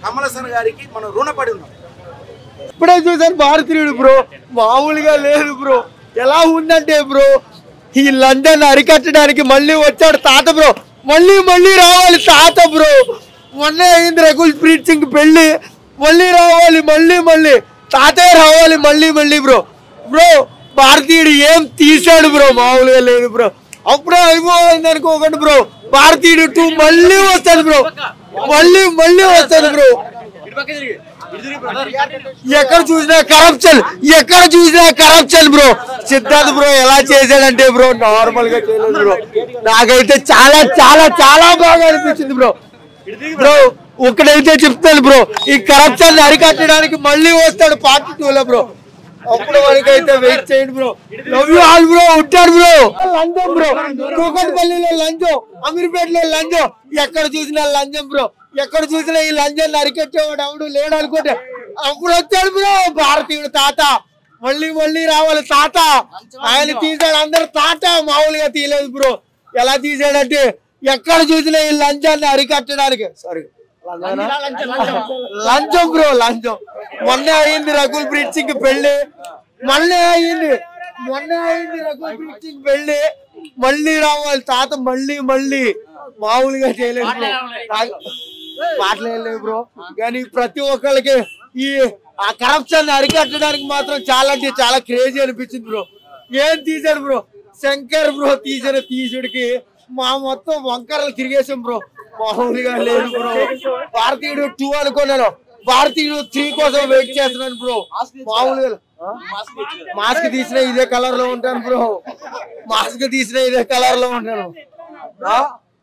కమల్ హాసన్ గారికి మనం రుణపడి ఉన్నాం ఇప్పుడే చూసాను భారతీయుడు బ్రో మామూలుగా లేదు బ్రో ఎలా ఉందంటే బ్రో ఈ లండన్ అరికట్టడానికి మళ్ళీ వచ్చాడు తాత బ్రో మళ్ళీ మళ్ళీ రావాలి తాత బ్రో మొన్నే అయింది రకుల్ ప్రీత్ సింగ్ పెళ్ళి మళ్ళీ రావాలి మళ్ళీ మళ్ళీ తాతయ్య రావాలి మళ్ళీ మళ్ళీ బ్రో బ్రో భారతీయుడు ఏం తీశాడు బ్రో మామూలుగా లేదు బ్రో అప్పుడే అయిపోయింది అనుకోకండి బ్రో భారతీయుడు టూ మళ్ళీ వస్తాడు బ్రో మళ్ళీ మళ్ళీ వస్తాడు బ్రో ఎక్కడ చూసినా కరప్షన్ ఎక్కడ చూసినా కరప్షన్ బ్రో సిద్ధార్థ్ బ్రో ఎలా చేశాడంటే బ్రో నార్మల్ గా చేయలేదు బ్రో నాకైతే చాలా చాలా చాలా బాగా అనిపించింది బ్రో బ్రో ఒకటైతే చెప్తాను బ్రో ఈ కరప్షన్ అరికట్టడానికి మళ్ళీ వస్తాడు పార్టీ టూ లో బ్రో అప్పుడు వరకైతే వెయిట్ చేయండి bro love you all bro ఉంటాడు బ్రో లంచం బ్రో కూకట్పల్లిలో లంచం అమీర్పేటలో లంచం ఎక్కడ చూసినా లంచం బ్రో ఎక్కడ చూసినా ఈ లంచాన్ని అరికెట్టేవాడు ఎవడు లేడు అనుకుంటే అప్పుడు వచ్చాడు బ్రో భారతీయుడు తాత మళ్ళీ మళ్ళీ రావాలి తాత ఆయన తీసాడు అందరు తాత మామూలుగా తీయలేదు బ్రో ఎలా తీసాడంటే ఎక్కడ చూసినా ఈ లంచాన్ని అరికట్టడానికి సారీ లంచం బ్రో లంచం మొన్నే అయింది రకుల్ ప్రీత్ సింగ్ పెళ్లి మొన్నే అయింది మొన్నే అయింది రకుల్ ప్రీత్ సింగ్ పెళ్లి మళ్ళీ రావాలి తాత మళ్ళీ మళ్ళీ మామూలుగా చేయలేదు బ్రో తా- మాట్లాడలేదు బ్రో కానీ ప్రతి ఒక్కరికి ఈ ఆ కరప్షన్ అరికట్టడానికి మాత్రం చాలా అంటే చాలా క్రేజీ అనిపించింది బ్రో ఏం తీశాడు బ్రో శంకర్ బ్రో తీసిన తీసుడికి మా మొత్తం వంకరలు తిరిగేసాం బ్రో మామూలుగా లేదు బ్రో భారతీయుడు టూ అనుకున్నాను భారతీయుడు త్రీ కోసం వెయిట్ చేస్తున్నాను బ్రో మామూలుగా ఆ? మాస్క్ తీసిన ఇదే కలర్ లో ఉంటాను బ్రో మాస్క్ తీసిన ఇదే కలర్ లో ఉంటాను ఆ?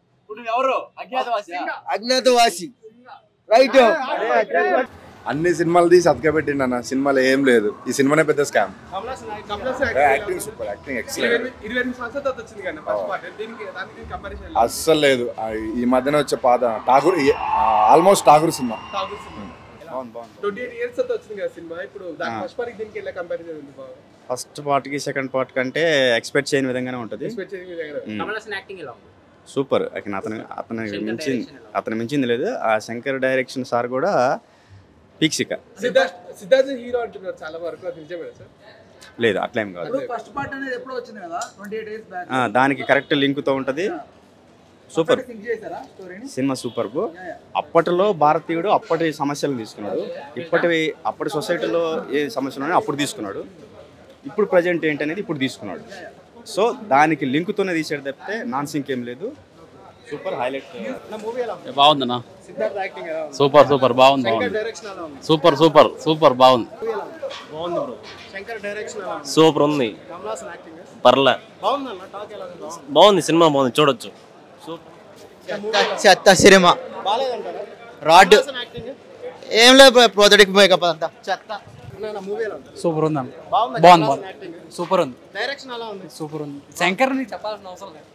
అజ్ఞాతవాసి రైట్ అన్ని సినిమాలు తీసి అతకబెట్టిండు అన్న సినిమాలో ఏం లేదు ఈ సినిమానే పెద్ద scam acting super acting excellent ఇరవై ఎనిమిది సంవత్సరాల తర్వాత వచ్చింది కానీ ఫస్ట్ పార్ట్ దీనికి దానికి దీనికి కంపారిజన్ అస్సలు లేదు ఆ, ఈ మధ్యన వచ్చే పాత ఠాగూర్ ఆల్మోస్ట్ ఠాగూర్ సినిమా బాగుంది బాగుంది ట్వంటీ ఎయిట్ ఇయర్స్ తర్వాత వచ్చింది కదా సినిమా ఇప్పుడు దాని ఫస్ట్ పార్ట్ దీనికి ఎలా కంపారిజన్ ఉంది బాగా ఫస్ట్ పార్ట్కి సెకండ్ పార్ట్ కంటే ఎక్స్పెక్ట్ చేయని విధంగానే ఉంటుంది ఎక్స్పెక్ట్ చేసి మీ దగ్గర సూపర్ అతను అతను అతను మించింది అతను మించింది లేదు ఆ శంకర్ డైరెక్షన్ సార్ కూడా పీక్సిక సిద్ధార్థ్ సిద్ధార్థ్ హీరో అంటున్నారు చాలా వరకు అది నిజమేనా సార్ లేదు అట్లేం కాదు ఫస్ట్ పార్ట్ అనేది ఎప్పుడో వచ్చింది కదా ట్వంటీ ఎయిట్ ఇయర్స్ బ్యాక్ ఆ, దానికి కరెక్ట్ లింక్తో ఉంటుంది సూపర్ థింక్ చేశారా స్టోరీని సినిమా సూపర్ అప్పటిలో భారతీయుడు అప్పటి సమస్యలు తీసుకున్నాడు ఇప్పటి అప్పటి సొసైటీలో ఏ సమస్యలు ఉన్నాయో అప్పుడు తీసుకున్నాడు ఇప్పుడు ప్రజెంట్ ఏంటి అనేది ఇప్పుడు తీసుకున్నాడు సో దానికి లింక్తోనే తీసాడు తప్పితే నాన్ సింక్ ఏం లేదు సూపర్ హైలైట్ బాగుందన్నా సిద్ధార్థ్ యాక్టింగ్ ఎలా ఉంది సూపర్ సూపర్ బాగుంది శంకర్ బాగుంది డైరెక్షన్ ఎలా ఉంది సూపర్ సూపర్ సూపర్ బాగుంది శంకర్ డైరెక్షన్ ఎలా ఉంది సూపర్ ఉంది కమల్ హాసన్ యాక్టింగ్ పర్లే బాగుందన్న టాక్ ఎలా ఉంది బాగుంది బాగుంది సినిమా బాగుంది చూడొచ్చు చెత్త సినిమా బాగాలేదంటారా రాడ్ హాసన్ యాక్టింగ్ ఏం లేదు ప్రోజెక్ట్ మేకప్ అంతా చెత్త అన్న మూవీ ఎలా ఉంది సూపర్ ఉంది అన్న బాగుంది బాగుంది, కమల్ హాసన్ యాక్టింగ్ సూపర్ ఉంది డైరెక్షన్ ఎలా ఉంది సూపర్ ఉంది శంకర్ నీకు చెప్పాల్సిన అవసరం లేదు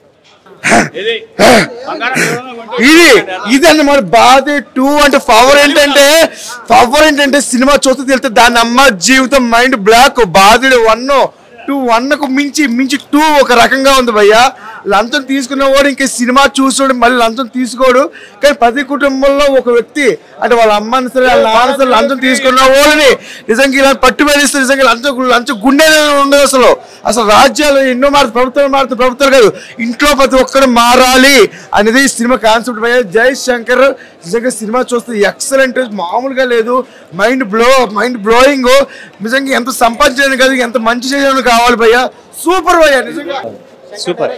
ఇది ఇదండి మన బాధ టూ అంటే పవర్ ఏంటంటే పవర్ ఏంటంటే సినిమా చూస్తే తెలితే దాని అమ్మ జీవితం మైండ్ బ్లాక్ బాధుడు వన్ టూ వన్ కు మించి మించి టూ ఒక రకంగా ఉంది భయ్యా లంచం తీసుకున్నవాడు ఇంక సినిమా చూసాడు మళ్ళీ లంచం తీసుకోడు కానీ ప్రతి కుటుంబంలో ఒక వ్యక్తి అంటే వాళ్ళ అమ్మని సరే వాళ్ళ నాన్న సరే లంచం తీసుకున్న వాళ్ళని నిజంగా ఇలా పట్టు వేధిస్తే నిజంగా లంచం లంచం గుండె ఉండదు అసలు అసలు రాజ్యాలు ఎన్నో మారుతుంది ప్రభుత్వాలు మారుతుంది ప్రభుత్వాలు కాదు ఇంట్లో ప్రతి ఒక్కరు మారాలి అనేది ఈ సినిమా కాన్సెప్ట్ భయ్య జై శంకర్ నిజంగా సినిమా చూస్తే ఎక్సలెంట్ మామూలుగా లేదు మైండ్ బ్లో మైండ్ బ్లోయింగ్ నిజంగా ఎంత సంపాదించడానికి కాదు ఎంత మంచి చేయడానికి కావాలి భయ్య సూపర్ భయ్య నిజంగా సూపర్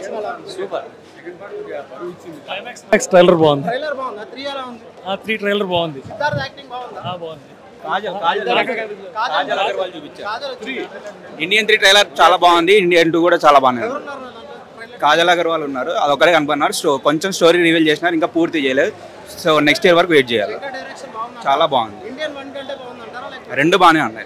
నెక్స్ట్ ట్రైలర్ బాగుంది ట్రైలర్ బాగుందా త్రీ ఎలా ఉంది ఆ త్రీ ట్రైలర్ బాగుంది సిద్ధార్థ్ యాక్టింగ్ బాగుందా ఆ, బాగుంది కాజల్ వచ్చిందా? ఇండియన్ త్రీ ట్రైలర్ చాలా బాగుంది ఇండియన్ టూ కూడా చాలా బాగుంది కాజల్ అగర్వాల్ ఉన్నారు అదొక్కడే కనుక్కున్నారు స్టో కొంచెం స్టోరీ రివీల్ చేసినారు ఇంకా పూర్తి చేయలేదు సో నెక్స్ట్ ఇయర్ వరకు వెయిట్ చేయాలి డైరెక్షన్ బాగుందా చాలా బాగుంది ఇండియన్ వన్ కంటే బాగుందంటారా లేకపోతే రెండు బాగానే ఉన్నాయి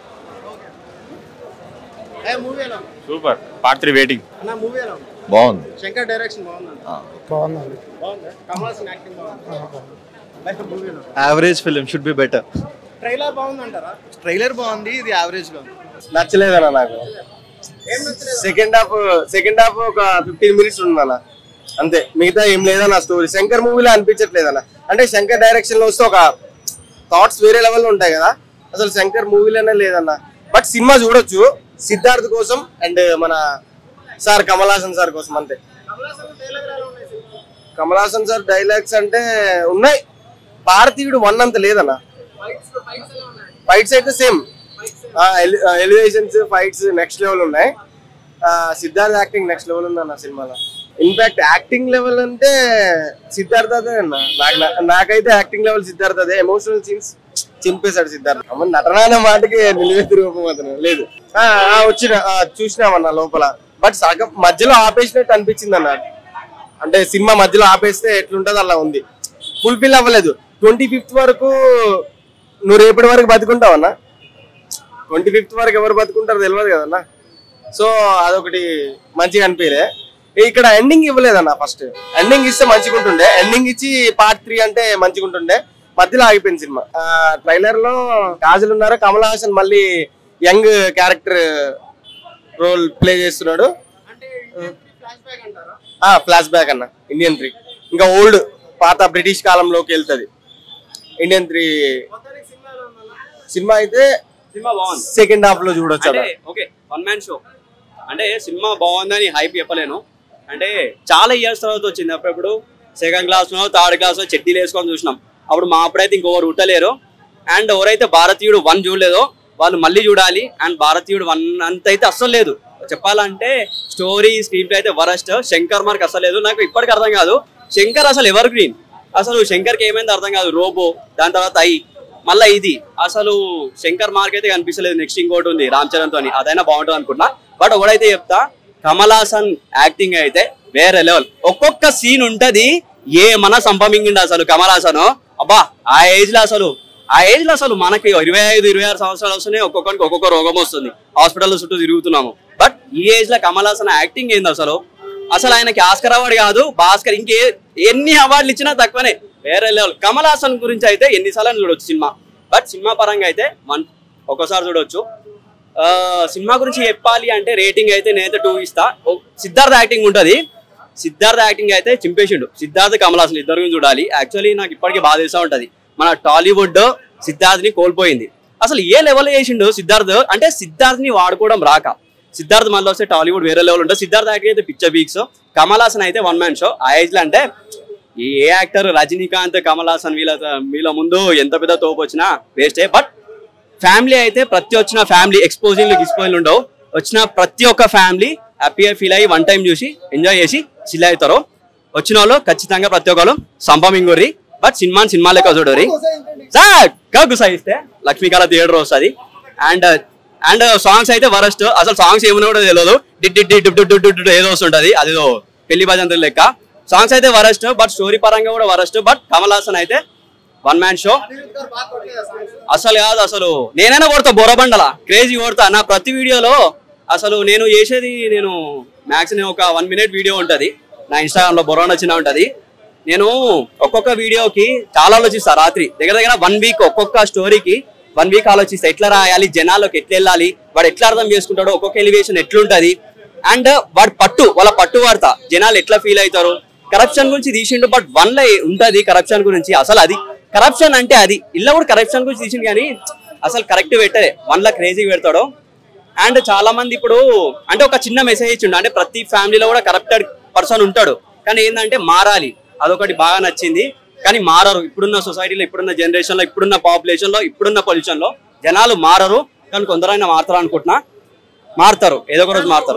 ఏ మూవీ ఎలా ఉంది సూపర్ పార్ట్ త్రీ వెయిటింగ్ అన్న మూవీ ఎలా ఉంది బాగుంది శంకర్ డైరెక్షన్ బాగుందా బాగుందండి బాగుందా కమల్ హాసన్ యాక్టింగ్ బాగుందా మూవీ ఎలా ఉంది average film should be better trailer బాగుందంటారా ట్రైలర్ బాగుంది ఇది యావరేజ్ గా ఉంది నచ్చలేదన్న నాకు ఏం నచ్చలేదు సెకండ్ హాఫ్ సెకండ్ హాఫ్ ఒక ఫిఫ్టీన్ మినిట్స్ ఉందన్న అంతే మిగతా ఏం లేదన్న స్టోరీ శంకర్ మూవీలో అనిపించట్లేదన్న అంటే శంకర్ డైరెక్షన్ లో వస్తే ఒక థాట్స్ వేరే లెవెల్ ఉంటాయి కదా అసలు శంకర్ మూవీలోనే లేదన్న బట్ సినిమా చూడొచ్చు సిద్ధార్థ్ కోసం అండ్ మన సార్ కమల్ హాసన్ సార్ కోసం అంతే కమల్ హాసన్ సార్ డైలాగ్స్ అంటే ఉన్నాయి భారతీయుడు వన్ అంత లేదన్న ఫైట్స్ అయితే same elevations fights next level ఉన్నాయి ఆ, సిద్ధార్థ్ యాక్టింగ్ నెక్స్ట్ లెవెల్ ఉంది అన్న సినిమాలో ఇన్ఫాక్ట్ యాక్టింగ్ లెవెల్ అంటే సిద్ధార్థ్ అదే అన్న నాకు నా- నాకైతే యాక్టింగ్ లెవెల్ సిద్ధార్థ్ అదే ఎమోషనల్ సీన్స్ చింపేశాడు సిద్ధార్థ్ అమ్మ నటన అనే మాటకి నిలువెత్తి రూపం అతను లేదు ఆ, ఆ, వచ్చిన ఆ, చూసినామన్న లోపల బట్ సగం మధ్యలో ఆపేసినట్టు అనిపించింది అన్న అంటే సినిమా మధ్యలో ఆపేస్తే ఎట్లుంటది అలా ఉంది ఫుల్ఫిల్ అవ్వలేదు ట్వంటీ ఫిఫ్త్ వరకు నువ్వు రేపటి వరకు బతుకుంటావన్నా ట్వంటీ ఫిఫ్త్ వరకు ఎవరు బతుకుంటారో తెలియదు కదన్నా సో అదొకటి మంచిగా అనిపించలే ఇక్కడ ఎండింగ్ ఇవ్వలేదన్న ఫస్ట్ ఎండింగ్ ఇస్తే మంచిగా ఉంటుండే ఎండింగ్ ఇచ్చి పార్ట్ త్రీ అంటే మంచిగా ఉంటుండే మధ్యలో ఆగిపోయింది సినిమా ట్రైలర్ లో కాజల్ ఉన్నారు కమల్ హాసన్ మళ్ళీ యంగ్ క్యారెక్టర్ రోల్ ప్లే చేస్తున్నాడు ఫ్లాష్ బ్యాక్ అన్న ఇండియన్ త్రీ ఇంకా ఓల్డ్ పాత బ్రిటిష్ కాలంలోకి వెళ్తది ఇండియన్ త్రీ సినిమా అయితే సినిమా బాగుంది సెకండ్ హాఫ్ లో చూడొచ్చు అంటే అన్న. ఓకే వన్ మ్యాన్ షో అంటే సినిమా బాగుందని హైప్ చెప్పలేను అంటే చాలా ఇయర్స్ తర్వాత వచ్చింది అప్పుడప్పుడు సెకండ్ క్లాస్ లో థర్డ్ క్లాస్ లో చెట్టీలు వేసుకొని చూసినాం అప్పుడు మా అప్పుడైతే ఇంకొకరు ఉట్టలేరు అండ్ ఎవరైతే భారతీయుడు వన్ చూడలేదో వాళ్ళు మళ్ళీ చూడాలి అండ్ భారతీయుడు వన్ అంత అయితే అస్సలు లేదు చెప్పాలంటే స్టోరీ స్క్రీన్ ప్లే అయితే వరస్ట్ శంకర్ మార్క్ అసలు లేదు నాకు ఇప్పటికి అర్థం కాదు శంకర్ అసలు ఎవర్ గ్రీన్ అసలు శంకర్కి ఏమైంది అర్థం కాదు రోబో దాని తర్వాత ఐ మళ్ళీ ఇది అసలు శంకర్ మార్క్ అయితే కనిపించలేదు నెక్స్ట్ ఇంకోటి ఉంది రామ్ చరణ్ తోని అదైనా బాగుంటుంది అనుకుంటున్నా బట్ ఒకడైతే చెప్తా కమల్ హాసన్ యాక్టింగ్ అయితే వేరే లెవెల్ ఒక్కొక్క సీన్ ఉంటది ఏమన్నా సంపమింగిండు అసలు కమల్ హాసన్ అబ్బా ఆ ఏజ్ లో అసలు ఆ ఏజ్ లో అసలు మనకి ఇరవై ఐదు ఇరవై ఆరు సంవత్సరాలు వస్తున్నాయి ఒక్కొక్కరికి ఒక్కొక్క రోగం వస్తుంది హాస్పిటల్ చుట్టూ తిరుగుతున్నాము బట్ ఈ ఏజ్ లో కమల్ హాసన్ యాక్టింగ్ ఏంది అసలు అసలు ఆయనకి ఆస్కర్ అవార్డు కాదు భాస్కర్ ఇంకే ఎన్ని అవార్డులు ఇచ్చినా తక్కువనే వేరే లెవెల్ కమల్ హాసన్ గురించి అయితే ఎన్నిసార్లు చూడొచ్చు సినిమా బట్ సినిమా పరంగా అయితే వన్ ఒక్కోసారి చూడొచ్చు ఆ, సినిమా గురించి చెప్పాలి అంటే రేటింగ్ అయితే నేనైతే టూ ఇస్తా ఓ- సిద్ధార్థ యాక్టింగ్ ఉంటది సిద్ధార్థ యాక్టింగ్ అయితే చింపేసిండు సిద్ధార్థ కమల్ హాసన్ ఇద్దరు గురించి చూడాలి యాక్చువల్లీ నాకు ఇప్పటికీ బాధ వేస్తూ ఉంటది మన టాలీవుడ్ సిద్ధార్థ్ ని కోల్పోయింది అసలు ఏ లెవెల్ చేసిండు సిద్ధార్థ్ అంటే సిద్ధార్థ్ ని వాడుకోవడం రాక సిద్ధార్థ్ మళ్ళీ వస్తే టాలీవుడ్ వేరే లెవెల్ ఉంటుంది సిద్ధార్థ్ యాక్టింగ్ అయితే పిక్చర్ వీక్స్ కమల్ హాసన్ అయితే వన్ మ్యాన్ షో ఆ ఏజ్ లో అంటే ఈ ఏ యాక్టర్ రజనీకాంత్ కమల్ హాసన్ వీళ్ళ వీళ్ళ ముందు ఎంత పెద్ద తోపు వచ్చినా వేస్టే బట్ ఫ్యామిలీ అయితే ప్రతి వచ్చిన ఫ్యామిలీ ఎక్స్పోజింగ్ ఎక్స్పోజింగ్ ఉండవు వచ్చిన ప్రతి ఒక్క ఫ్యామిలీ హ్యాపీగా ఫీల్ అయ్యి వన్ టైం చూసి ఎంజాయ్ చేసి చిల్ అవుతారు వచ్చిన వాళ్ళు ఖచ్చితంగా ప్రతి ఒక్కరు సంపమింగుర్రి బట్ సినిమాని సినిమా లెక్క చూడరి సార్ గుసాయిస్తే లక్ష్మీకాల థియేటర్ వస్తుంది అండ్ అండ్ సాంగ్స్ అయితే వరస్ట్ అసలు సాంగ్స్ ఏమన్నా కూడా తెలియదు డిడ్ డిడ్ డిడ్ డిడ్ డిడ్ డిడ్ ఏదో వస్తుంటది అదేదో పెళ్లి భజంతుల లెక్క సాంగ్స్ అయితే వరస్ట్ బట్ స్టోరీ పరంగా కూడా వరస్ట్ బట్ కమల్ హాసన్ అయితే వన్ మ్యాన్ షో అసలు కాదు అసలు నేనైనా కొడతా బొరబండల క్రేజీ కొడతా నా ప్రతి వీడియోలో అసలు నేను చేసేది నేను మ్యాక్సిమం ఒక వన్ మినిట్ వీడియో ఉంటది నా ఇన్స్టాగ్రామ్ లో బొరబండ చిన్న ఉంటది నేను ఒక్కొక్క వీడియోకి చాలా ఆలోచిస్తా రాత్రి దగ్గర దగ్గర వన్ వీక్ ఒక్కొక్క స్టోరీకి వన్ వీక్ ఆలోచిస్తా ఎట్లా రాయాలి జనాల్లోకి ఎట్లా వెళ్ళాలి వాడు ఎట్లా అర్థం చేసుకుంటాడో ఒక్కొక్క ఎలివేషన్ ఎట్లుంటది అండ్ వాడు పట్టు వాళ్ళ పట్టు వాడతా జనాలు ఎట్లా ఫీల్ అవుతారు కరప్షన్ గురించి తీసిండు బట్ వన్ లో ఉంటది కరప్షన్ గురించి అసలు అది కరప్షన్ అంటే అది ఇలా కూడా కరప్షన్ గురించి తీసిండు కానీ అసలు కరెక్ట్ పెట్టలే వన్ లా క్రేజీ పెడతాడు అండ్ చాలా మంది ఇప్పుడు అంటే ఒక చిన్న మెసేజ్ ఇచ్చిండు అంటే ప్రతి ఫ్యామిలీలో కూడా కరప్టెడ్ పర్సన్ ఉంటాడు కానీ ఏంటంటే మారాలి అదొకటి బాగా నచ్చింది కానీ మారరు ఇప్పుడున్న సొసైటీలో ఇప్పుడున్న జనరేషన్ లో ఇప్పుడున్న పాపులేషన్ లో ఇప్పుడున్న పొల్యూషన్ లో జనాలు మారరు కానీ కొందరైనా మారుతారు అనుకుంటున్నా మారుతారు ఏదో ఒక రోజు మారుతారు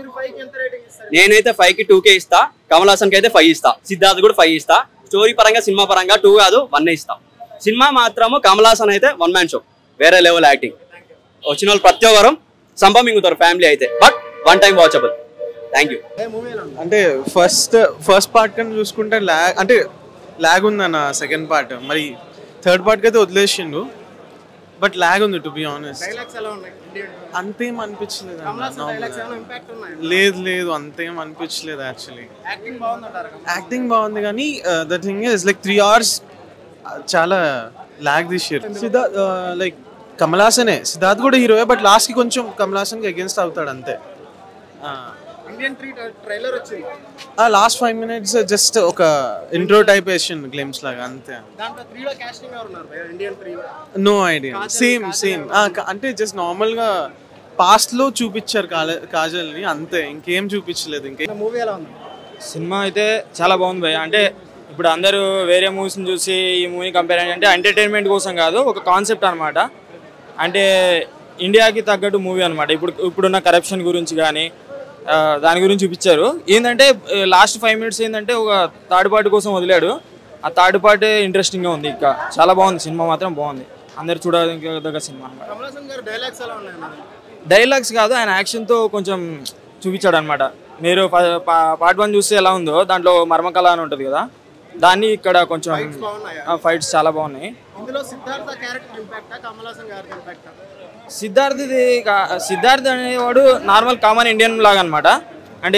నేనైతే ఫైవ్ కి టూ కే ఇస్తా కమల్ హాసన్ కి అయితే ఫైవ్ ఇస్తా సిద్ధార్థ్ కూడా ఫైవ్ ఇస్తా స్టోరీ పరంగా సినిమా పరంగా టూ కాదు వన్ ఇస్తా సినిమా మాత్రము కమల్ హాసన్ అయితే వన్ మ్యాన్ షో వేరే లెవెల్ యాక్టింగ్ వచ్చిన వాళ్ళు ప్రతి ఒక్కరు సంపమింగుతారు ఫ్యామిలీ అయితే but one time watchable thank you అంటే ఫస్ట్ ఫస్ట్ పార్ట్ కన్నా చూసుకుంటే ల్యాగ్ అంటే ల్యాగ్ ఉందన్న సెకండ్ పార్ట్ మరి థర్డ్ పార్ట్కి అయితే వదిలేసిండు బట్ ల్యాగ్ ఉంది టు బి ఆనెస్ట్ డైలాగ్స్ ఎలా ఉన్నాయి అంతేం అనిపించలేదు కమల్ హాసన్ డైలాగ్స్ ఏమైనా ఇంపాక్ట్ ఉన్నాయి లేదు లేదు అంతేం అనిపించలేదు యాక్చువల్లీ యాక్టింగ్ బాగుందంటారు యాక్టింగ్ బాగుంది కానీ the thing is like three hours చాలా lag this year Siddharth like Kamal హాసనే సిద్ధార్థ్ కూడా హీరోయే బట్ లాస్ట్కి కొంచెం కమల్ హాసన్కి అగేన్స్ట్ అవుతాడు అంతే ఇండియన్ త్రీ ట్రైలర్ వచ్చింది ఆ లాస్ట్ ఫైవ్ మినిట్స్ జస్ట్ ఒక ఇంట్రో టైప్ వేసిండు గ్లిమ్స్ లాగా అంతే దాంట్లో త్రీలో కాస్టింగ్ ఎవరు ఉన్నారు భయ్యా ఇండియన్ త్రీలో నో ఐడియా సేమ్ సేమ్ అంటే జస్ట్ నార్మల్ గా పాస్ట్ లో చూపించారు కాజల్ ని అంతే ఇంకేం చూపించలేదు ఇంకే మూవీ ఎలా ఉంది సినిమా అయితే చాలా బాగుంది భయ్య అంటే ఇప్పుడు అందరూ వేరే మూవీస్ని చూసి ఈ మూవీ కంపేర్ అంటే ఎంటర్టైన్మెంట్ కోసం కాదు ఒక కాన్సెప్ట్ అనమాట అంటే ఇండియాకి తగ్గట్టు మూవీ అనమాట ఇప్పుడు ఇప్పుడున్న కరప్షన్ గురించి కానీ ఆ, దాని గురించి చూపించారు ఏంటంటే లాస్ట్ ఫైవ్ మినిట్స్ ఏంటంటే ఒక థర్డ్ పార్టీ కోసం వదిలాడు ఆ థర్డ్ పార్టీ ఇంట్రెస్టింగ్గా ఉంది ఇంకా చాలా బాగుంది సినిమా మాత్రం బాగుంది అందరు చూడదగ్గ సినిమా అనమాట కమల్ హాసన్ గారు డైలాగ్స్ ఎలా ఉన్నాయి అన్న? డైలాగ్స్ కాదు ఆయన యాక్షన్తో కొంచెం చూపించాడు అనమాట మీరు పార్ట్ వన్ చూస్తే ఎలా ఉందో దాంట్లో మర్మకళ అని ఉంటుంది కదా దాన్ని ఇక్కడ కొంచెం బాగున్నాయా? ఫైట్స్ చాలా బాగున్నాయి ఇందులో సిద్ధార్థ క్యారెక్టర్ ఇంపాక్టా కమల్ హాసన్ గారి ఇంపాక్టా సిద్ధార్థది కా- సిద్ధార్థ్ అనేవాడు నార్మల్ కామన్ ఇండియన్ లాగా అనమాట అంటే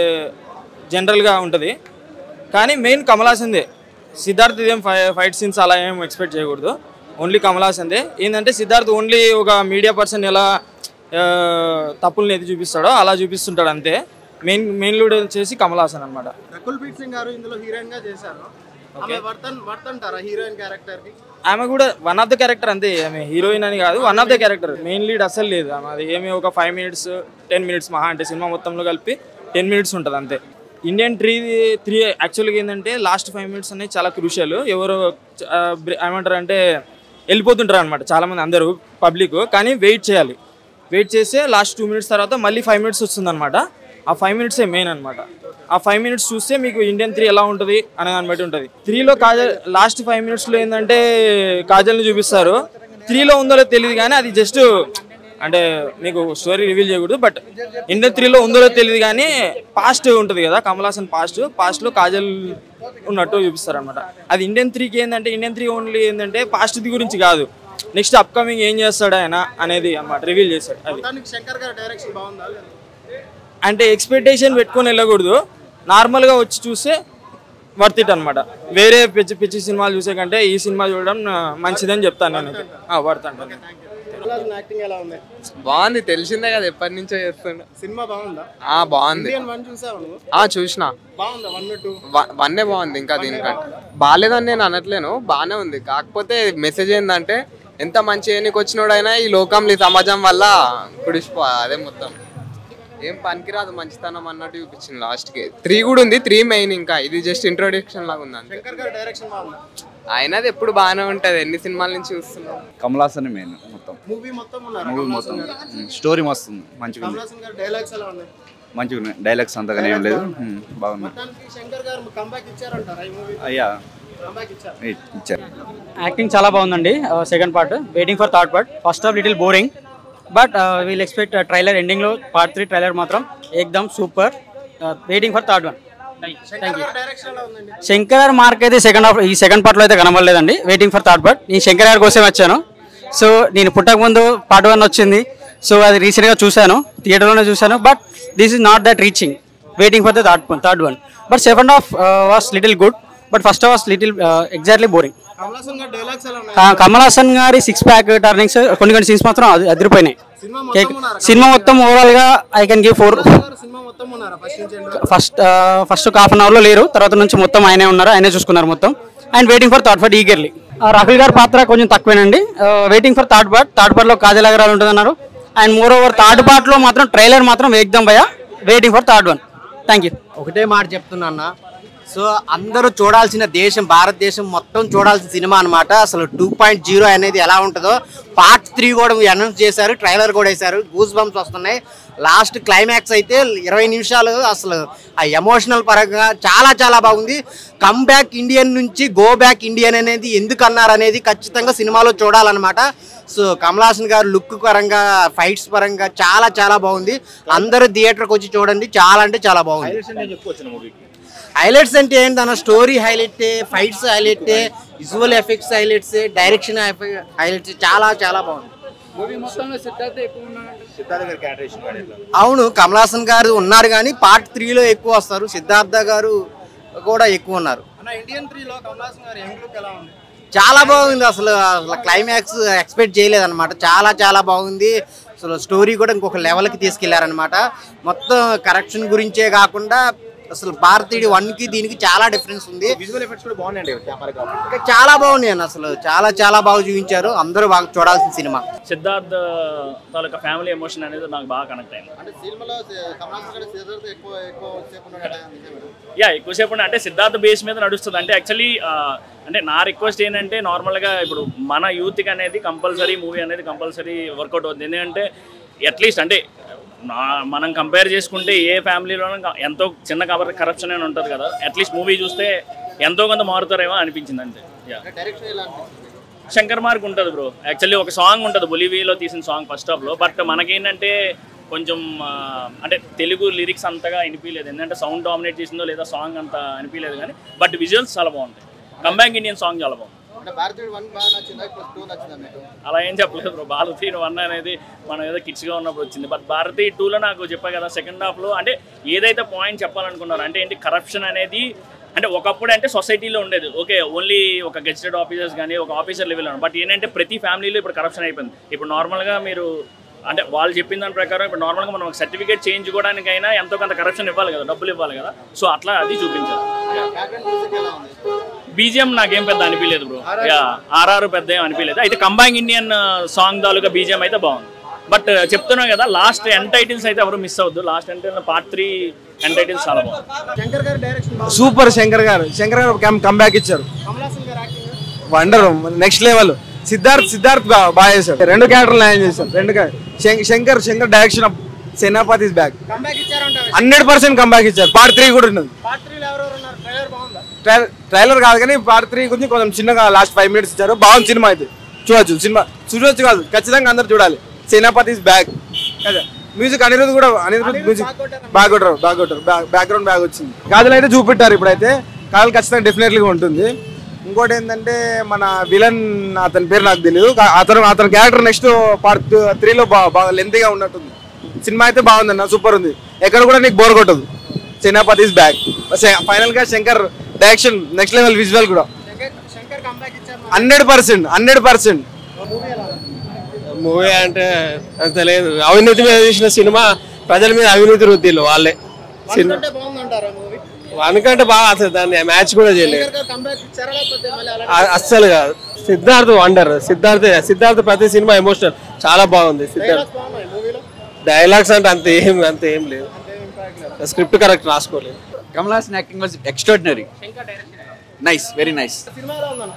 జనరల్గా ఉంటుంది కానీ మెయిన్ కమల్ హాసన్దే సిద్ధార్థ్ ఇదేం ఫై ఫైట్ సీన్స్ అలా ఏం ఎక్స్పెక్ట్ చేయకూడదు ఓన్లీ కమల్ హాసన్దే ఏంటంటే సిద్ధార్థ్ ఓన్లీ ఒక మీడియా పర్సన్ ఎలా ఆ, తప్పుల్ని ఎత్తి చూపిస్తాడో అలా చూపిస్తుంటాడు అంతే మెయిన్ మెయిన్ లీడ్ వచ్చేసి కమల్ హాసన్ అనమాట రకుల్ ప్రీత్ సింగ్ గారు ఇందులో హీరోయిన్ గా చేశారు ఆమె వర్తన్ వర్తంటారా హీరోయిన్ క్యారెక్టర్ కి ఆమె కూడా వన్ ఆఫ్ ద క్యారెక్టర్ అంతే ఆమె హీరోయిన్ అని కాదు one of the character main lead అసలు లేదు ఆమె అది ఏమి ఒక ఫైవ్ మినిట్స్ టెన్ మినిట్స్ మహా అంటే సినిమా మొత్తంలో కలిపి టెన్ మినిట్స్ ఉంటుంది అంతే ఇండియన్ త్రీ త్రీ యాక్చువల్గా ఏంటంటే లాస్ట్ ఫైవ్ మినిట్స్ అనేది చాలా క్రూషియల్ ఎవరు ఆ, బ్రే- ఏమంటారు అంటే వెళ్ళిపోతుంటారు అనమాట చాలామంది అందరూ పబ్లిక్ కానీ వెయిట్ చేయాలి వెయిట్ చేస్తే లాస్ట్ టూ మినిట్స్ తర్వాత మళ్ళీ ఫైవ్ మినిట్స్ వస్తుందన్నమాట ఆ ఫైవ్ మినిట్సే మెయిన్ అనమాట ఆ ఫైవ్ మినిట్స్ చూస్తే మీకు ఇండియన్ త్రీ ఎలా ఉంటుంది అనే దాన్ని బట్టి ఉంటుంది త్రీలో కాజల్ లాస్ట్ ఫైవ్ మినిట్స్లో ఏంటంటే కాజల్ని చూపిస్తారు త్రీలో ఉందో లేదో తెలియదు కానీ అది జస్ట్ అంటే మీకు స్టోరీ రివీల్ చేయకూడదు బట్ ఇండియన్ త్రీలో ఉందో లేదో తెలియదు కానీ పాస్ట్ ఉంటుంది కదా కమల్ హాసన్ పాస్ట్ పాస్ట్లో కాజల్ ఉన్నట్టు చూపిస్తారు అనమాట అది ఇండియన్ త్రీకి ఏంటంటే ఇండియన్ త్రీ ఓన్లీ ఏంటంటే పాస్ట్ గురించి కాదు నెక్స్ట్ అప్కమింగ్ ఏం చేస్తాడు ఆయన అనేది అన్నమాట రివీల్ చేస్తాడు అది మొత్తానికి శంకర్ గారి డైరెక్షన్ బాగుందా లేదా? అంటే ఎక్స్పెక్టేషన్ పెట్టుకొని వెళ్ళకూడదు నార్మల్గా వచ్చి చూస్తే వర్త్ ఇట్ అనమాట వేరే పిచ్చి పిచ్చి సినిమాలు చూసే కంటే ఈ సినిమా చూడడం ఆ, మంచిదని చెప్తాను నేను వర్త్ అంటాను కమల్ హాసన్ యాక్టింగ్ ఎలా ఉంది బాగుంది తెలిసిందే కదా ఎప్పటి నుంచో చేస్తుండే సినిమా బాగుందా ఆ బాగుంది ఇండియన్ వన్ చూసావు నువ్వు ఆ చూసిన బాగుందా వన్ టూ వన్నే బాగుంది ఇంకా దీనికంటే బాగాలేదని నేను అనట్లేను బాగానే ఉంది కాకపోతే మెసేజ్ ఏంటంటే ఎంత మంచి ఏనికి వచ్చినోడైనా ఈ లోకంలో ఈ సమాజం వల్ల పుడిచిపో అదే మొత్తం ఏం పనికిరాదు మంచితనం అన్నట్టు చూపించింది లాస్ట్ కి త్రీ కూడా ఉంది త్రీ మెయిన్ ఇంకా ఇది జస్ట్ ఇంట్రొడక్షన్ లాగా ఉంది అంతే శంకర్ గారి డైరెక్షన్ బాగుందా అయినది ఎప్పుడు బాగానే ఉంటది ఎన్ని సినిమాల నుంచి చూస్తున్నాం కమల్ హాసన్ మెయిన్ మొత్తం మూవీ మొత్తం ఉన్నారు మూవీ కమల్ మొత్తం హాసన్ గారు. స్టోరీ మస్తు ఉంది మంచిగా కమల్ ఉంది హాసన్ గారి డైలాగ్స్ ఎలా ఉన్నాయి మంచిగా ఉన్నాయి డైలాగ్స్ అంతగానే ఏం లేదు ఉమ్, బాగుంది మొత్తానికి శంకర్ గారు కంబ్యాక్ ఇచ్చారంటారా ఈ మూవీ అయ్యా కంబ్యాక్ ఇచ్చారు ఇ- ఇచ్చారు యాక్టింగ్ చాలా బాగుందండి second part waiting for third part first half little boring but we'll expect trailer ఎండింగ్లో పార్ట్ త్రీ ట్రైలర్ మాత్రం ఏకదమ్ super waiting for third one thank you direction ఎలా ఉందండి శంకర్ మార్క్ అయితే సెకండ్ హాఫ్ ఈ సెకండ్ పార్ట్లో అయితే కనబడలేదండి వెయిటింగ్ ఫర్ థర్డ్ పార్ట్ నేను శంకర్ గారి కోసం వచ్చాను సో నేను పుట్టక ముందు పార్ట్ వన్ వచ్చింది సో అది రీసెంట్గా చూశాను థియేటర్లోనే చూశాను but this is not that reaching waiting for the third third one but second half was little good but first was little exactly boring Kamal Haasan గారి డైలాగ్స్ ఎలా ఉన్నాయి కమల్ హాసన్ గారి సిక్స్ ప్యాక్ టర్నింగ్స్ కొన్ని కొన్ని సీన్స్ మాత్రం అది- అదిరిపోయినాయి సినిమా కేక్- మొత్తం ఉన్నారా? సినిమా మొత్తం ఓవరాల్ గా ఐ కెన్ గివ్ ఫోర్ సినిమా మొత్తం ఉన్నారా ఫస్ట్ నుంచి end వరకు? First first half an hour లో లేరు తర్వాత నుంచి మొత్తం ఆయనే ఉన్నారు ఆయనే చూసుకున్నారు మొత్తం and waiting for third part eagerly Rahul గారి పాత్ర కొంచెం తక్కువేనండి waiting for third part third part లో కాజల్ అగరాలు ఉంటుందన్నారు and more over third part లో మాత్రం ట్రైలర్ మాత్రం ఏకదం భయ waiting for third one thank you ఒకటే మాట చెప్తున్నా అన్న సో అందరూ చూడాల్సిన దేశం భారతదేశం మొత్తం చూడాల్సిన సినిమా అన్నమాట అసలు టూ పాయింట్ జీరో అనేది ఎలా ఉంటుందో పార్ట్ త్రీ కూడా అనౌన్స్ చేశారు ట్రైలర్ కూడా వేశారు గూస్ బంప్స్ వస్తున్నాయి లాస్ట్ క్లైమాక్స్ అయితే ఇరవై నిమిషాలు అసలు ఆ ఎమోషనల్ పరంగా చాలా చాలా బాగుంది కమ్ బ్యాక్ ఇండియన్ నుంచి గో బ్యాక్ ఇండియన్ అనేది ఎందుకు అన్నారు అనేది ఖచ్చితంగా సినిమాలో చూడాలన్నమాట సో కమల్ హాసన్ గారు లుక్ పరంగా ఫైట్స్ పరంగా చాలా చాలా బాగుంది అందరూ థియేటర్కి వచ్చి చూడండి చాలా అంటే చాలా బాగుంది హైలైట్స్ అంటే ఏంటి అన్న story highlight fights highlight visual effects highlights direction highlights చాలా చాలా బాగుంది మూవీ మొత్తంలో సిద్ధార్థ ఎక్కువ ఉన్నాడు అవును కమల్ హాసన్ గారు ఉన్నారు కానీ పార్ట్ త్రీలో ఎక్కువ వస్తారు సిద్ధార్థ గారు కూడా ఎక్కువ ఉన్నారు అన్న ఇండియన్ త్రీలో కమల్ హాసన్ గారి యంగ్ లుక్ ఎలా ఉంది చాలా బాగుంది అసలు అసలు క్లైమాక్స్ ఎక్స్పెక్ట్ చేయలేదు అనమాట చాలా చాలా బాగుంది అసలు స్టోరీ కూడా ఇంకొక లెవెల్కి తీసుకెళ్లారనమాట మొత్తం కరెక్షన్ గురించే కాకుండా అసలు భారతీయుడు వన్కి దీనికి చాలా డిఫరెన్స్ ఉంది విజువల్ ఎఫెక్ట్స్ కూడా బాగున్నాయండి కెమెరా కాబట్టి ఇంకా చాలా బాగున్నాయి అన్న అసలు చాలా చాలా బాగా చూపించారు అందరూ బాగా చూడాల్సిన సినిమా సిద్ధార్థ్ తాలూకా ఫ్యామిలీ ఎమోషన్ అనేది నాకు బాగా కనెక్ట్ అయింది అంటే సినిమాలో కమలాసన్ గారి సిద్ధార్థ్ ఎక్కువ ఎక్కువ సేపు ఉన్నాడు నిజమే యా ఎక్కువసేపు ఉన్న- అంటే సిద్ధార్థ బేస్ మీద నడుస్తుంది అంటే యాక్చువల్లీ అంటే నా రిక్వెస్ట్ ఏంటంటే నార్మల్గా ఇప్పుడు మన యూత్కి అనేది కంపల్సరీ మూవీ అనేది కంపల్సరీ వర్కౌట్ అవుతుంది ఎందుకంటే అట్లీస్ట్ అంటే నా మనం కంపేర్ చేసుకుంటే ఏ ఫ్యామిలీలోనూ క- ఎంతో చిన్న కవర్ కరప్షన్ అని ఉంటుంది కదా అట్లీస్ట్ మూవీ చూస్తే ఎంతో కొంత మారుతారేమో అనిపించింది అంతే యా డైరెక్షన్ ఎలా అనిపించింది శంకర్ మార్క్ ఉంటుంది బ్రో యాక్చువల్లీ ఒక సాంగ్ ఉంటుంది బొలివియాలో తీసిన సాంగ్ ఫస్ట్ హాఫ్లో బట్ మనకేంటంటే కొంచెం ఆ, అంటే తెలుగు లిరిక్స్ అంతగా అనిపించలేదు ఎందుకంటే సౌండ్ డామినేట్ చేసిందో లేదా సాంగ్ అంత అనిపించలేదు కానీ బట్ విజువల్స్ చాలా బాగుంటాయి కంబ్యాక్ ఇండియన్ సాంగ్ చాలా బాగుంది అంటే భారతీయుడు వన్ బాగా నచ్చిందా ఇప్పుడు టూ నచ్చిందా మీకు అలా ఏం చెప్పలేదు బ్రో భారతీ వన్ అనేది మనం ఏదో కిడ్స్గా ఉన్నప్పుడు వచ్చింది బట్ భారతీ టూలో నాకు చెప్పా కదా సెకండ్ హాఫ్లో అంటే ఏదైతే పాయింట్ చెప్పాలనుకున్నారో అంటే ఏంటి కరప్షన్ అనేది అంటే ఒకప్పుడు అంటే సొసైటీలో ఉండేది ఓకే ఓన్లీ ఒక గెజిటెడ్ ఆఫీసర్స్ కానీ ఒక ఆఫీసర్ లెవెల్లో బట్ ఏంటంటే ప్రతి ఫ్యామిలీలో ఇప్పుడు కరప్షన్ అయిపోయింది ఇప్పుడు నార్మల్గా మీరు అంటే వాళ్ళు చెప్పిన దాని ప్రకారం ఇప్పుడు నార్మల్గా మనం ఒక సర్టిఫికేట్ చేయించుకోవడానికైనా ఎంతో కొంత కరప్షన్ ఇవ్వాలి కదా డబ్బులు ఇవ్వాలి కదా సో అట్లా అది చూపించారు బ్యాక్గ్రౌండ్ మ్యూజిక్ ఎలా ఉంది బీజిఎం నాకేం పెద్ద అనిపించలేదు బ్రో యా ఆర్ఆర్ పెద్ద ఏం అనిపించలేదు అయితే కంబైన్ ఇండియన్ సాంగ్ తాలూకా బీజిఎం అయితే బాగుంది బట్ చెప్తున్నాం కదా లాస్ట్ ఎన్ టైటిల్స్ అయితే ఎవరు మిస్ అవ్వద్దు లాస్ట్ అంటే పార్ట్ త్రీ ఎన్ టైటిల్స్ చాలా బాగుంది శంకర్ గారి డైరెక్షన్ బాగుంది సూపర్ శంకర్ గారు శంకర్ గారు కంబ్యాక్ ఇచ్చారు కమలాసన్ గారి acting wonder next level Siddharth Siddharth బా- బాగా చేశారు రెండు క్యారెక్టర్లు న్యాయం చేశారు రెండు ca- శం- Shankar Shankar direction Senapathi back comeback ఇచ్చారంట హండ్రెడ్ పర్సెంట్ కంబ్యాక్ ఇచ్చారు పార్ట్ త్రీ కూడా ఉన్నది పార్ట్ త్రీలో ఎవరెవరు ఉన్నారు ట్రైలర్ బాగుందా ట్రైలర్ ట్రైలర్ కాదు కానీ పార్ట్ త్రీ గురించి కొంచెం చిన్నగా లాస్ట్ ఫైవ్ మినిట్స్ ఇచ్చారు బాగుంది సినిమా అయితే చూడొచ్చు సినిమా చూడొచ్చు కాదు ఖచ్చితంగా అందరు చూడాలి సేనాపతి బ్యాక్ కదా మ్యూజిక్ అనిరుద్ధ్ కూడా అనిరుద్ధ్ మ్యూజిక్ బాగా కొట్టారు బాగా కొట్టారు బ్యాక్గ్రౌండ్ బ్యాగ్ వచ్చింది కాజల్ అయితే చూపెట్టారు ఇప్పుడైతే కాజల్ ఖచ్చితంగా డెఫినెట్లీగా ఉంటుంది ఇంకోటి ఏంటంటే మన విలన్ అతని పేరు నాకు తెలియదు కా- అతను అతని క్యారెక్టర్ నెక్స్ట్ పార్ట్ త్రీలో బాగా బాగా లెంతీగా ఉన్నట్టుంది సినిమా అయితే బాగుందన్న సూపర్ ఉంది ఎక్కడ కూడా నీకు బోర్ కొట్టదు సేనాపతి ఇస్ బ్యాక్ ఫైనల్ గా Shankar direction next level visual కూడా శంకర్ కంబ్యాక్ ఇచ్చారు hundred percent hundred percent movie ఎలా ఉంది మూవీ అంటే నాకు తెలియదు అవినీతి మీద తీసిన సినిమా ప్రజల మీద అవినీతి రుద్దిలు వాళ్ళే సినిమా అంటే బాగుందంటారా మూవీ అనుకంటే బాగా అసలు దాన్ని మ్యాచ్ కూడా చేయలేదు శంకర్ గారు కంబ్యాక్ ఇచ్చారా లేకపోతే మళ్ళీ అలా అ- అస్సలు కాదు సిద్ధార్థ్ వండర్ సిద్ధార్థ్ సిద్ధార్థ్ ప్రతి సినిమా ఎమోషనల్ చాలా బాగుంది సిద్ధార్థ్ డైలాగ్స్ బాగున్నాయి మూవీలో డైలాగ్స్ అంటే అంత ఏం అంత ఏం లేదు స్క్రిప్ట్ కరెక్ట్ రాసుకోలేదు Kamal Haasan acting was extraordinary nice very nice సినిమా ఎలా ఉందన్న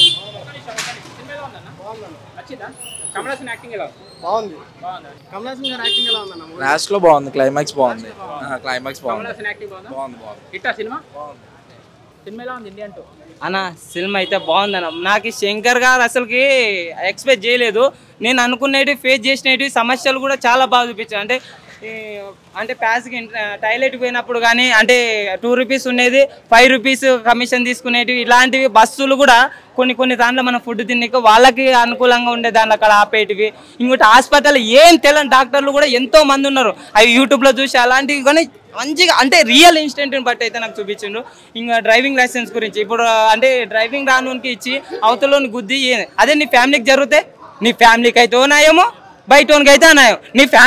కమలాసన్ యాక్టింగ్ ఎలా బాగుంది కమలాసన్ గారి యాక్టింగ్ ఎలా ఉందన్న మూవీ లాస్ట్ లో బాగుంది క్లైమాక్స్ బాగుంది క్లైమాక్స్ బాగుంది కమలాసన్ యాక్టింగ్ బాగుందా బాగుంది బాగుంది హిట్టా సినిమా సినిమా ఎలా ఉంది ఇండియన్ టూ అన్న సినిమా అయితే బాగుందన్న నాకు ఈ శంకర్ గారు అసలుకి ఎక్స్పెక్ట్ చేయలేదు నేను అనుకునేవి ఫేస్ చేసినవి సమస్యలు కూడా చాలా బాగా చూపించాను అంటే ఈ అంటే ప్యాస్కి టాయిలెట్ పోయినప్పుడు కానీ అంటే టూ రూపీస్ ఉండేది ఫైవ్ రూపీస్ కమిషన్ తీసుకునేవి ఇలాంటివి బస్సులు కూడా కొన్ని కొన్ని దాంట్లో మనం ఫుడ్ తిన్నక వాళ్ళకి అనుకూలంగా ఉండే దాంట్లో అక్కడ ఆపేటివి ఇంకోటి హాస్పిటల్ ఏం తెలియని డాక్టర్లు కూడా ఎంతో మంది ఉన్నారు అవి యూట్యూబ్లో చూసి అలాంటివి కానీ మంచిగా అంటే రియల్ ఇన్సిడెంట్ని బట్టి అయితే నాకు చూపించిండ్రు ఇంకా డ్రైవింగ్ లైసెన్స్ గురించి ఇప్పుడు అంటే డ్రైవింగ్ రానునికి ఇచ్చి అవతలోని గుద్ది ఏ- అదే నీ ఫ్యామిలీకి జరిగితే నీ ఫ్యామిలీకి అయితే ఉన్నాయేమో బయట అయితే అన్నాయో నీ ఫ్యామిలీ